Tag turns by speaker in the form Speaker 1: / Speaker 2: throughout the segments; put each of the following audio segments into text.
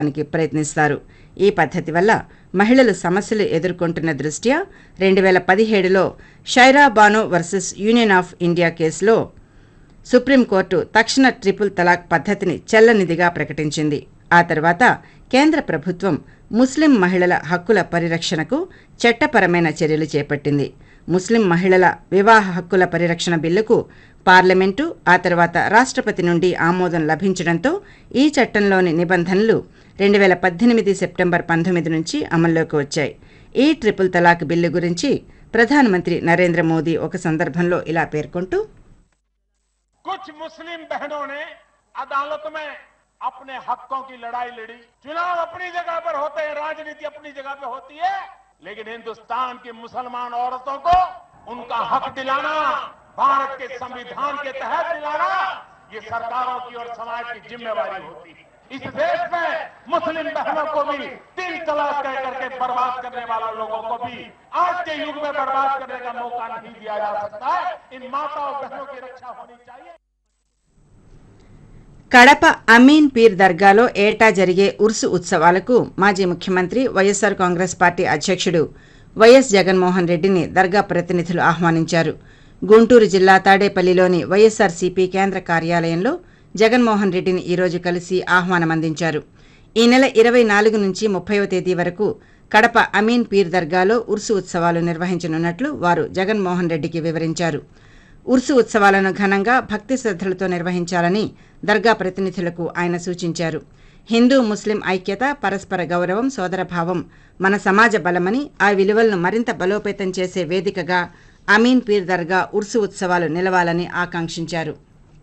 Speaker 1: నికి ప్రయత్నిస్తారు ఈ పద్ధతి వల్ల మహిళలు సమస్యలు ఎదుర్కొంటున్న దృష్ట్యా రెండు వేల పదిహేడులో Shayara Bano versus Union of India కేసులో సుప్రీంకోర్టు తక్షణ ట్రిపుల్ తలాక్ పద్ధతిని చెల్లనిదిగా ప్రకటించింది ఆ తర్వాత కేంద్ర ప్రభుత్వం ముస్లిం మహిళల హక్కుల పరిరక్షణకు చట్టపరమైన చర్యలు చేపట్టింది ముస్లిం మహిళల వివాహ హక్కుల పరిరక్షణ బిల్లుకు పార్లమెంటు ఆ తర్వాత రాష్ట్రపతి నుండి ఆమోదం లభించడంతో ఈ చట్టంలోని నిబంధనలు రెండు వేల పద్దెనిమిది సెప్టెంబర్ పంతొమ్మిది నుంచి అమల్లోకి వచ్చాయి ఈ ట్రిపుల్ తలాక్ బిల్లు గురించి ప్రధానమంత్రి నరేంద్ర మోదీ ఒక సందర్భంలో ఇలా పేర్కొంటూ
Speaker 2: कुछ मुस्लिम बहनों ने अदालत में अपने हकों की लड़ाई लड़ी चुनाव अपनी जगह पर होते हैं राजनीति अपनी जगह पे होती है लेकिन हिंदुस्तान की मुसलमान औरतों को उनका हक दिलाना भारत के संविधान के तहत दिलाना ये सरकारों की और समाज की जिम्मेवारी होती है इस देश में मुस्लिम बहनों को भी तीन तलाक कह करके बर्बाद करने वाले लोगों को भी आज के युग में बर्बाद करने का मौका नहीं दिया जा सकता है इन माता और बहनों की रक्षा होनी चाहिए
Speaker 1: కడప అమీన్ పీర్ దర్గాలో ఏటా జరిగే ఉర్సు ఉత్సవాలకు మాజీ ముఖ్యమంత్రి వైఎస్సార్ కాంగ్రెస్ పార్టీ అధ్యక్షుడు వైఎస్ జగన్మోహన్ రెడ్డిని దర్గా ప్రతినిధులు ఆహ్వానించారు గుంటూరు జిల్లా తాడేపల్లిలోని వైఎస్సార్సీపీ కేంద్ర కార్యాలయంలో జగన్మోహన్ రెడ్డిని ఈరోజు కలిసి ఆహ్వానమందించారు ఈ నెల ఇరవై నాలుగు నుంచి ముప్పైవ తేదీ వరకు కడప అమీన్ పీర్ దర్గాలో ఉర్సు ఉత్సవాలు నిర్వహించనున్నట్లు వారు జగన్మోహన్ రెడ్డికి వివరించారు ఉర్సు ఉత్సవాలను ఘనంగా భక్తి శ్రద్ధలతో నిర్వహించాలని దర్గా ప్రతినిధులకు ఆయన సూచించారు హిందూ ముస్లిం ఐక్యత పరస్పర గౌరవం సోదరభావం మన సమాజ బలమని ఆ విలువలను మరింత బలోపేతం చేసే వేదికగా అమీన్ పీర్ దర్గా ఉర్సు ఉత్సవాలు నిలవాలని ఆకాంక్షించారు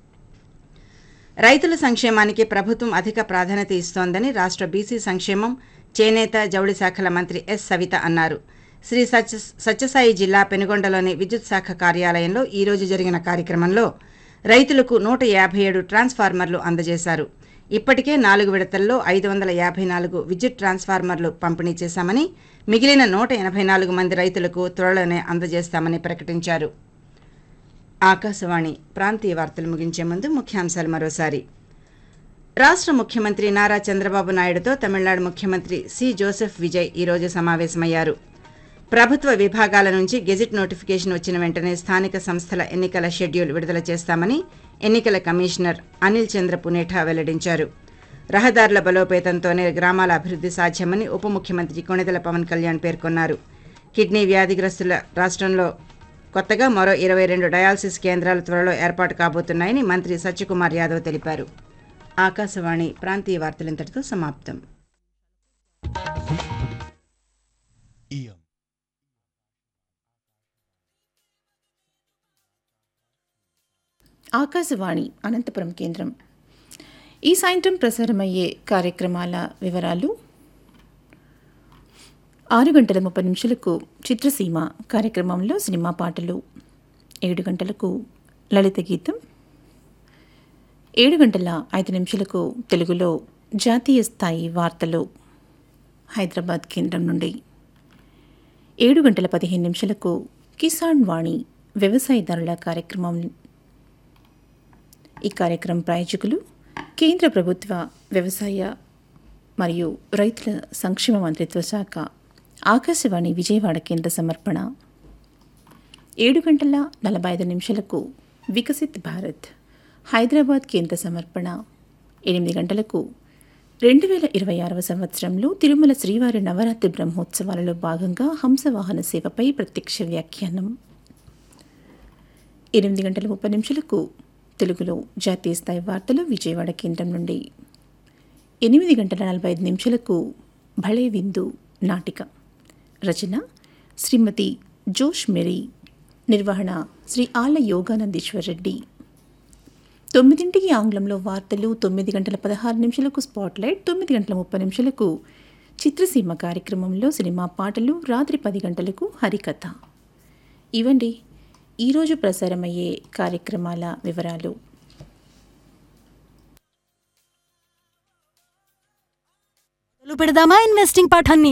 Speaker 1: రైతుల సంక్షేమానికి ప్రభుత్వం అధిక ప్రాధాన్యత ఇస్తోందని రాష్ట్ర బీసీ సంక్షేమం చేనేత జౌళి శాఖల మంత్రి ఎస్ సవిత అన్నారు శ్రీ సత్య సత్యసాయి జిల్లా పెనుగొండలోని విద్యుత్ శాఖ కార్యాలయంలో ఈ రోజు జరిగిన కార్యక్రమంలో రైతులకు నూట యాభై ఏడు ట్రాన్స్ఫార్మర్లు అందజేశారు ఇప్పటికే నాలుగు విడతల్లో ఐదు వందల యాభై నాలుగు విద్యుత్ ట్రాన్స్ఫార్మర్లు పంపిణీ చేశామని మిగిలిన నూట ఎనభై నాలుగు మంది రైతులకు త్వరలోనే అందజేస్తామని ప్రకటించారు ఆకాశవాణి ప్రాంతీయ వార్తలు ముగించే ముందు ముఖ్యాంశాలు మరోసారి రాష్ట్ర ముఖ్యమంత్రి నారా చంద్రబాబు నాయుడుతో తమిళనాడు ముఖ్యమంత్రి సి జోసెఫ్ విజయ్ ఈరోజు సమావేశమయ్యారు ప్రభుత్వ విభాగాల నుంచి గెజిట్ నోటిఫికేషన్ వచ్చిన వెంటనే స్థానిక సంస్థల ఎన్నికల షెడ్యూల్ విడుదల చేస్తామని ఎన్నికల కమిషనర్ అనిల్ చంద్ర పునేఠా వెల్లడించారు రహదారుల బలోపేతంతోనే గ్రామాల అభివృద్ధి సాధ్యమని ఉప ముఖ్యమంత్రి కొణిదెల పవన్ కళ్యాణ్ పేర్కొన్నారు కిడ్నీ వ్యాధిగ్రస్తుల రాష్ట్రంలో కొత్తగా మరో ఇరవై రెండు డయాలసిస్ కేంద్రాలు త్వరలో ఏర్పాటు కాబోతున్నాయని మంత్రి సత్యకుమార్ యాదవ్ తెలిపారు ఆకాశవాణి ప్రాంతీయ వార్తలు ఇంతటితో సమాప్తం
Speaker 3: ఇయం
Speaker 4: ఆకాశవాణి అనంతపురం కేంద్రం ఈ సాయంత్రం ప్రసారమయ్యే కార్యక్రమాల వివరాలు ఆరు గంటల ముప్పై నిమిషాలకు చిత్రసీమ కార్యక్రమంలో సినిమా పాటలు ఏడు గంటలకు లలిత గీతం ఏడు గంటల ఐదు నిమిషాలకు తెలుగులో జాతీయ స్థాయి వార్తలు హైదరాబాద్ కేంద్రం నుండి ఏడు గంటల పదిహేను నిమిషాలకు కిసాన్ వాణి వ్యవసాయదారుల కార్యక్రమం ఈ కార్యక్రమం ప్రాయోజకులు కేంద్ర ప్రభుత్వ వ్యవసాయ మరియు రైతుల సంక్షేమ మంత్రిత్వ శాఖ ఆకాశవాణి విజయవాడ కేంద్ర సమర్పణ ఏడు గంటల నలభై ఐదు నిమిషాలకు వికసిత్ భారత్ హైదరాబాద్ కేంద్ర సమర్పణ ఎనిమిది గంటలకు రెండు వేల ఇరవై ఆరవ సంవత్సరంలో తిరుమల శ్రీవారి నవరాత్రి బ్రహ్మోత్సవాలలో భాగంగా హంసవాహన సేవపై ప్రత్యక్ష వ్యాఖ్యానం ఎనిమిది గంటల ముప్పై నిమిషాలకు తెలుగులో జాతీయ స్థాయి వార్తలు విజయవాడ కేంద్రం నుండి ఎనిమిది గంటల నలభై ఐదు నిమిషాలకు భళే విందు నాటిక రచన శ్రీమతి జోష్ మెరీ నిర్వహణ శ్రీ ఆళ్ళ యోగానందీశ్వర్ రెడ్డి తొమ్మిదింటికి ఆంగ్లంలో వార్తలు తొమ్మిది గంటల పదహారు నిమిషాలకు స్పాట్లైట్ తొమ్మిది గంటల ముప్పై నిమిషాలకు చిత్రసీమ కార్యక్రమంలో సినిమా పాటలు రాత్రి పది గంటలకు హరికథ ఇవండి ఈరోజు ప్రసారమయ్యే కార్యక్రమాల వివరాలు
Speaker 5: మొదలు పెడదామా ఇన్వెస్టింగ్ పాఠాన్ని